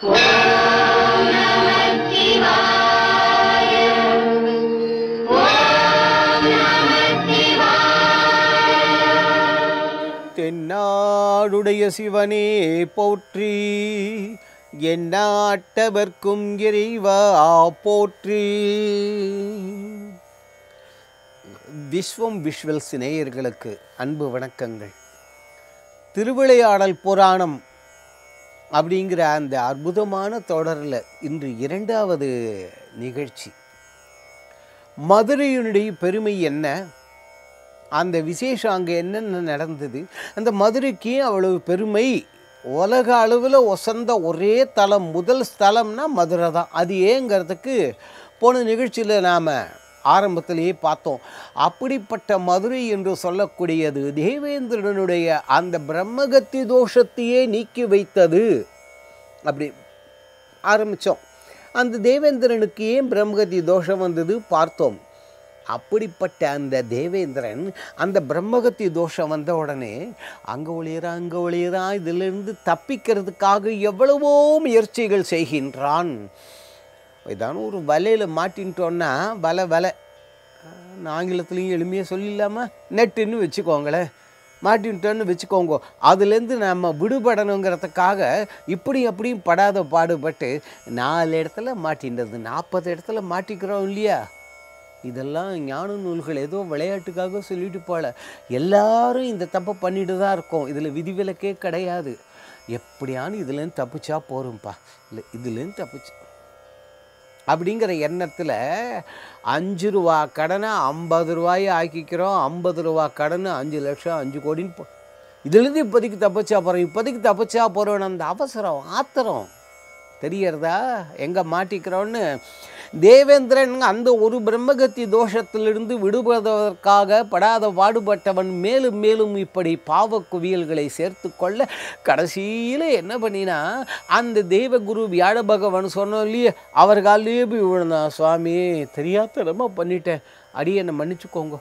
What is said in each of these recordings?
தென்னாடுடைய சிவனே போற்றி எந்நாட்டவர்க்கும் இறைவா போற்றி விஸ்வம் விஷுவல்ஸ் நேயர்களுக்கு அன்பு வணக்கங்கள் திருவிளையாடல் புராணம் அப்படிங்கிற அந்த அற்புதமான தொடரில் இன்று இரண்டாவது நிகழ்ச்சி மதுரையினுடைய பெருமை என்ன அந்த விசேஷம் அங்கே என்னென்ன நடந்தது அந்த மதுரைக்கு அவ்வளவு பெருமை உலக அளவில் ஒசந்த ஒரே தலம் முதல் ஸ்தலம்னா மதுரை தான் அது ஏங்கிறதுக்கு போன நிகழ்ச்சியில் நாம் ஆரம்பத்திலேயே பார்த்தோம் அப்படிப்பட்ட மதுரை என்று சொல்லக்கூடியது தேவேந்திரனுடைய அந்த பிரம்மகத்தி தோஷத்தையே நீக்கி வைத்தது அப்படி ஆரம்பித்தோம் அந்த தேவேந்திரனுக்கு ஏன் பிரம்மகத்தி தோஷம் வந்தது பார்த்தோம் அப்படிப்பட்ட அந்த தேவேந்திரன் அந்த பிரம்மகத்தி தோஷம் வந்த உடனே அங்கே ஒளியறா அங்கே ஒளியறா இதிலிருந்து தப்பிக்கிறதுக்காக எவ்வளவோ முயற்சிகள் செய்கின்றான் ஏதான ஒரு வலையில் மாட்டின்ட்டோன்னா வலை வலை நான் ஆங்கிலத்துலேயும் எளிமையாக சொல்லிடலாமா நெட்டுன்னு வச்சுக்கோங்களேன் மாட்டின்ட்டோன்னு வச்சுக்கோங்க அதுலேருந்து நம்ம விடுபடணுங்கிறதுக்காக இப்படி அப்படியும் படாத பாடுபட்டு நாலு இடத்துல மாட்டின்றது நாற்பது இடத்துல மாட்டிக்கிறோம் இல்லையா இதெல்லாம் ஞான நூல்கள் ஏதோ விளையாட்டுக்காக சொல்லிட்டு போல எல்லாரும் இந்த தப்பை பண்ணிட்டு தான் இருக்கோம் இதில் விதிவிலக்கே கிடையாது எப்படியானு இதுலேருந்து தப்பிச்சா போரும்ப்பா இல்லை இதுலேருந்து தப்பிச்சு அப்படிங்கிற எண்ணத்தில் அஞ்சு ரூபா கடனை ஐம்பது ரூபாயை ஆக்கிக்கிறோம் ஐம்பது ரூபா கடனை அஞ்சு லட்சம் அஞ்சு கோடின்னு போ இதுலேருந்து இப்போதைக்கு தப்பிச்சா போகிறோம் இப்போதைக்கு தப்பிச்சா போகிறோம் அந்த அவசரம் ஆத்திரம் தெரியறதா எங்கே மாட்டிக்கிறோன்னு தேவேந்திரன் அந்த ஒரு பிரம்மகத்தி தோஷத்திலிருந்து விடுபடுவதற்காக படாத பாடுபட்டவன் மேலும் மேலும் இப்படி பாவ குவியல்களை சேர்த்து கொள்ள கடைசியில் என்ன பண்ணினா அந்த தெய்வகுரு வியாழ பகவான் சொன்னோம் இல்லையே அவர் காலிலேயே போய் விழுந்தான் சுவாமி தெரியாதனமா பண்ணிட்டேன் அடி என்னை மன்னிச்சுக்கோங்க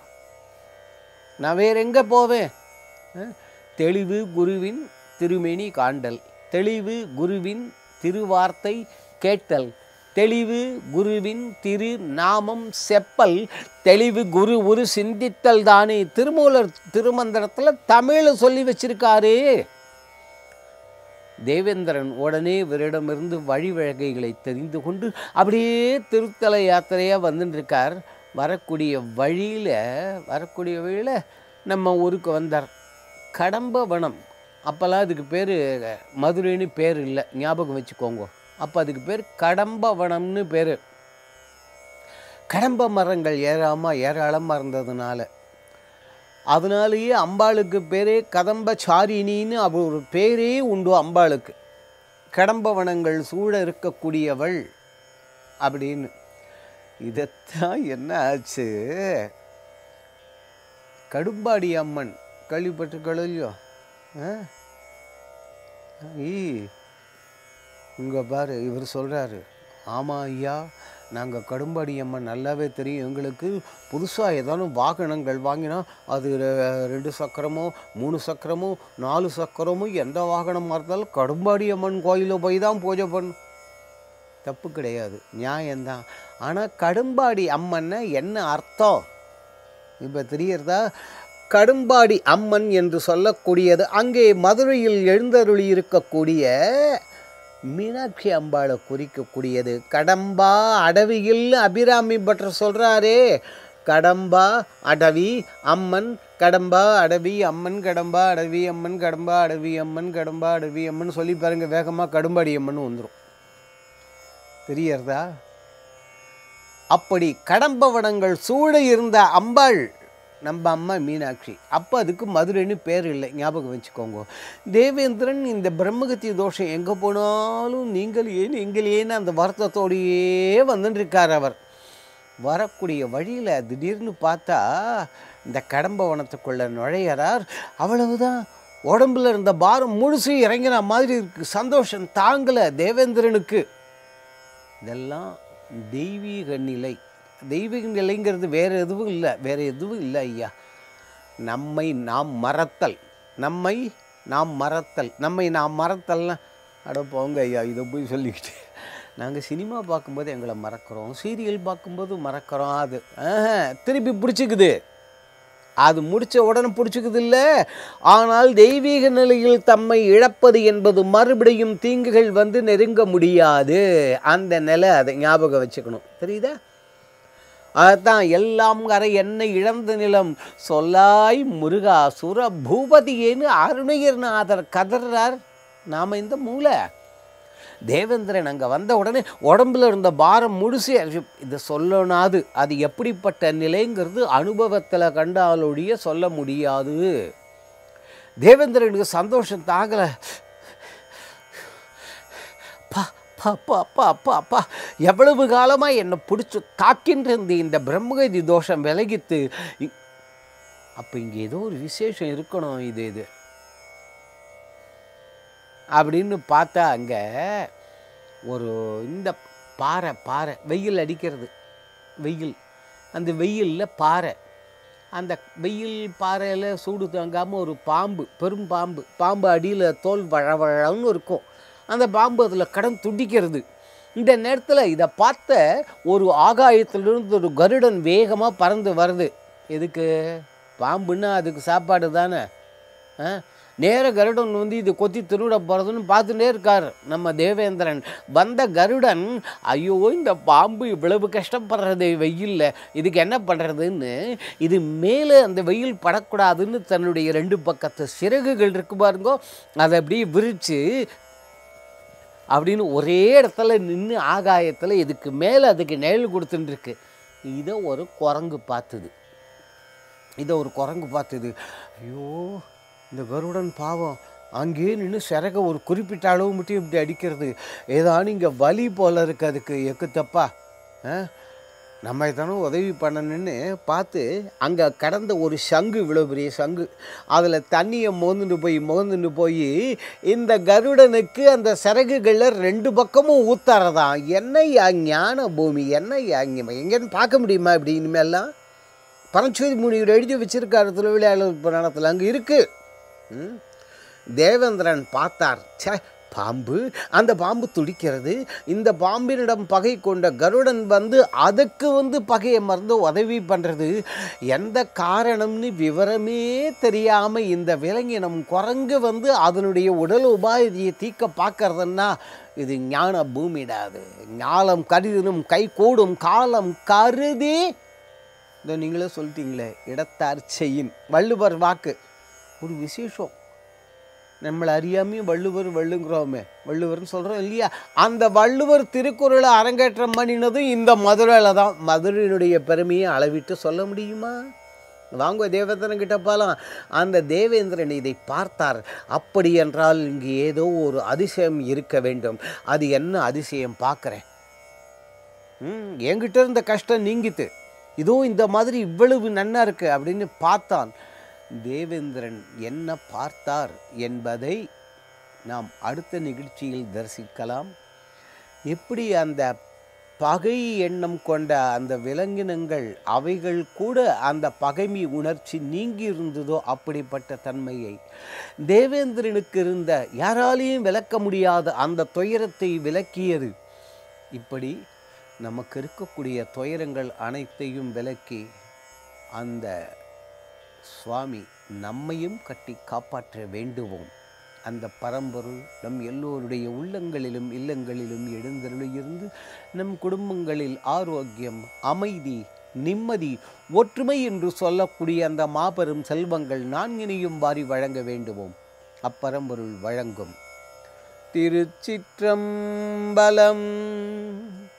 நான் வேற எங்கே போவேன் அஹ், தெளிவு குருவின் திருமேனி காண்டல் தெளிவு குருவின் திருவார்த்தை கேட்டல் தெளிவு குருவின் திரு நாமம் செப்பல் தெளிவு குரு உரு சிந்தித்தல் தானே திருமூலர் திருமந்திரத்தில் தமிழ் சொல்லி வச்சிருக்காரு தேவேந்திரன் உடனே இவரிடமிருந்து வழிவழகைகளை தெரிந்து கொண்டு அப்படியே திருத்தல யாத்திரையாக வந்துட்டு இருக்கார் வரக்கூடிய வழியில் வரக்கூடிய வழியில் நம்ம ஊருக்கு வந்தார் கடம்பவனம் அப்போல்லாம் அதுக்கு பேர் மதுரைன்னு பேர் இல்லை ஞாபகம் வச்சுக்கோங்க அப்போ அதுக்கு பேர் கடம்பவனம்னு பேர் கடம்ப மரங்கள் ஏறாமல் ஏராளமாக இருந்ததுனால அதனாலேயே அம்பாளுக்கு பேரே கதம்பச்சாரிணின்னு அவ ஒரு பேரே உண்டு அம்பாளுக்கு கடம்பவனங்கள் சூழ இருக்கக்கூடியவள் அப்படின்னு இதைத்தான் என்ன ஆச்சு கடும்பாடி அம்மன் கேள்விப்பட்டிருக்கோ இல்லையோ ஆ ஈ இங்கே பாரு இவர் சொல்கிறாரு ஆமாம் ஐயா நாங்கள் கடும்பாடி அம்மன் நல்லாவே தெரியும் எங்களுக்கு புதுசாக ஏதானும் வாகனங்கள் வாங்கினா அது ரெ- ரெண்டு சக்கரமோ மூணு சக்கரமோ நாலு சக்கரமோ எந்த வாகனமாக இருந்தாலும் கடும்பாடி அம்மன் கோயிலில் போய் தான் பூஜை பண்ணும் தப்பு கிடையாது நியாயம்தான் ஆனால் கடும்பாடி அம்மன்னா என்ன அர்த்தம் இப்போ தெரியறதா கடும்பாடி அம்மன் என்று சொல்லக்கூடியது அங்கே மதுரையில் எழுந்தருளி இருக்கக்கூடிய மீனாட்சி அம்பாளை குறிக்கக்கூடியது கடம்பா அடவியில் அபிராமி பட்டர் சொல்கிறாரே கடம்பா அடவி அம்மன் கடம்பா அடவி அம்மன் கடம்பா அடவி அம்மன் கடம்பா அடவி அம்மன் கடம்பா அடவி அம்மன் சொல்லி பாருங்க வேகமாக கடும்பாடி அம்மன் வந்துடும் தெரியறதா அப்படி கடம்பவனங்கள் சூழ இருந்த அம்பாள் நம்ம அம்மா மீனாட்சி அப்போ அதுக்கு மதுரைன்னு பேர் இல்லை ஞாபகம் வச்சுக்கோங்க தேவேந்திரன் இந்த பிரம்மகத்தி தோஷம் எங்கே போனாலும் நீங்கள் ஏன் நீங்கள் ஏன்னு அந்த வருத்தத்தோடையே வந்துட்டு இருக்கார் அவர் வரக்கூடிய வழியில் திடீர்னு பார்த்தா இந்த கடம்பவனத்துக்குள்ள நுழையிறார் அவ்வளவுதான் உடம்புல இருந்த பாரம் முழுசு இறங்கின மாதிரி இருக்கு சந்தோஷம் தாங்கலை தேவேந்திரனுக்கு இதெல்லாம் தெய்வீக நிலை தெய்வீக நிலைங்கிறது வேறு எதுவும் இல்லை வேறு எதுவும் இல்லை ஐயா நம்மை நாம் மறத்தல் நம்மை நாம் மறத்தல் நம்மை நாம் மறத்தல்னா அட போங்க ஐயா இதை போய் சொல்லிக்கிட்டு நாங்கள் சினிமா பார்க்கும்போது எங்களை மறக்கிறோம் சீரியல் பார்க்கும்போது மறக்கிறோம் அது ஆஹா, திருப்பி பிடிச்சிக்குது அது முடிச்ச உடனே பிடிச்சிக்குது இல்லை ஆனால் தெய்வீக நிலையில் தம்மை இழப்பது என்பது மறுபடியும் தீங்குகள் வந்து நெருங்க முடியாது அந்த நிலை அதை ஞாபகம் வச்சுக்கணும் தெரியுதா அதுதான் எல்லாம் அறை என்னை இழந்த நிலம் சொல்லாய் முருகா சுர பூபதியேன்னு அருணகிரிநாதர் கதறார் நாம் இந்த மூளை தேவேந்திரன் அங்கே வந்த உடனே உடம்புல இருந்த பாரம் முழுசு இதை சொல்லணாது அது எப்படிப்பட்ட நிலைங்கிறது அனுபவத்தில் கண்டாலொழிய சொல்ல முடியாது தேவேந்திரனுக்கு சந்தோஷம் தாங்கலை அப்பா அப்பா அப்பா அப்பா அப்பா எவ்வளவு காலமாக என்னை பிடிச்சி தாக்கின்றது இந்த பிரம்மகதி தோஷம் விலகித்து இ- அப்போ இங்கே ஏதோ ஒரு விசேஷம் இருக்கணும் இது இது அப்படின்னு பார்த்தா அங்கே ஒரு இந்த பாறை பாறை வெயில் அடிக்கிறது வெயில் அந்த வெயிலில் பாறை அந்த வெயில் பாறையில் சூடு தாங்காமல் ஒரு பாம்பு பெரும் பாம்பு பாம்பு அடியில் தோல் வழவழன்னு இருக்கும் அந்த பாம்பு அதில் கடன் துடிக்கிறது இந்த நேரத்தில் இதை பார்த்த ஒரு ஆகாயத்திலிருந்து ஒரு கருடன் வேகமாக பறந்து வருது எதுக்கு பாம்புன்னா அதுக்கு சாப்பாடு தானே ஆ நேர கருடன் வந்து இது கொத்தி திருவிட போகிறதுன்னு பார்த்துட்டே இருக்கார் நம்ம தேவேந்திரன் வந்த கருடன் ஐயோ இந்த பாம்பு இவ்வளவு கஷ்டப்படுறது வெயிலில் இதுக்கு என்ன பண்ணுறதுன்னு இது மேலே அந்த வெயில் படக்கூடாதுன்னு தன்னுடைய ரெண்டு பக்கத்து சிறகுகள் இருக்கு பாருங்கோ அதை அப்படியே விரித்து அப்படின்னு ஒரே இடத்துல நின்று ஆகாயத்தில் இதுக்கு மேலே அதுக்கு நிழல் கொடுத்துட்டு இருக்கு இதை ஒரு குரங்கு பார்த்துது இதை ஒரு குரங்கு பார்த்தது ஐயோ இந்த கருடன் பாவம் அங்கேயே நின்று சிறக ஒரு குறிப்பிட்ட அளவு மட்டும் இப்படி அடிக்கிறது ஏதானு இங்கே வலி போல இருக்கு அதுக்கு எக்கு தப்பா ஆ? நம்ம தானும் உதவி பண்ணணுன்னு பார்த்து அங்கே கடந்த ஒரு சங்கு இவ்வளோ பெரிய சங்கு அதில் தண்ணியை மோந்துட்டு போய் மோந்துட்டு போய் இந்த கருடனுக்கு அந்த சிறகுகளில் ரெண்டு பக்கமும் ஊத்தாரதான் என்னையா ஞான பூமி என்னையா இங்கே எங்கேன்னு பார்க்க முடியுமா இப்படி இனிமேல்லாம் பரஞ்சோதி முனிவர் எழுதி வச்சிருக்காரு திருவிளையாடல் புராணத்தில் அங்கே இருக்கு ம்? தேவேந்திரன் பார்த்தார் ச்சே பாம்பு அந்த பாம்பு துடிக்கிறது இந்த பாம்பினிடம் பகை கொண்ட கருடன் வந்து அதுக்கு வந்து பகையை மறந்து உதவி பண்ணுறது எந்த காரணம்னு விவரமே தெரியாமல் இந்த விலங்கினம் குரங்கு வந்து அதனுடைய உடல் உபாதியை தீக்க பார்க்கறதுன்னா இது ஞான பூமிடாது ஞாலம் கருதினும் கை கூடும் காலம் கருதி இதோ நீங்களே சொல்லிட்டீங்களே இடத்தார் செய்யின் வள்ளுவர் வாக்கு ஒரு விசேஷம் நம்மளை அறியாமையும் வள்ளுவர் வள்ளுங்கிறோமே வள்ளுவர்னு சொல்கிறோம் இல்லையா அந்த வள்ளுவர் திருக்குறளை அரங்கேற்றம் பண்ணினதும் இந்த மதுரையில் தான் மதுரையினுடைய பெருமையை அளவிட்டு சொல்ல முடியுமா வாங்க தேவேந்திரன் கிட்ட போகலாம் அந்த தேவேந்திரன் இதை பார்த்தார் அப்படி என்றால் இங்கு ஏதோ ஒரு அதிசயம் இருக்க வேண்டும் அது என்ன அதிசயம் பார்க்குறேன் ம் என்கிட்ட இருந்த கஷ்டம் நீங்கித்து இதோ இந்த மாதிரி இவ்வளவு நன்னா இருக்கு அப்படின்னு பார்த்தான் தேவேந்திரன் என்ன பார்த்தார் என்பதை நாம் அடுத்த நிகழ்ச்சியில் தரிசிக்கலாம் எப்படி அந்த பகை எண்ணம் கொண்ட அந்த விலங்கினங்கள் அவைகள் கூட அந்த பகைமை உணர்ச்சி நீங்கி இருந்ததோ அப்படிப்பட்ட தன்மையை தேவேந்திரனுக்கு இருந்த யாராலையும் விளக்க முடியாத அந்த துயரத்தை விளக்கியது இப்படி நமக்கு இருக்கக்கூடிய துயரங்கள் அனைத்தையும் விலக்கி அந்த சுவாமி நம்மையும் கட்டி காப்பாற்ற வேண்டுவோம் அந்த பரம்பொருள் நம் எல்லோருடைய உள்ளங்களிலும் இல்லங்களிலும் எழுந்தருளியிருந்து நம் குடும்பங்களில் ஆரோக்கியம் அமைதி நிம்மதி ஒற்றுமை என்று சொல்லக்கூடிய அந்த மாபெரும் செல்வங்கள் நான்கினையும் வாரி வழங்க வேண்டுவோம் அப்பரம்பொருள் வழங்கும் திருச்சிற்றம்பலம்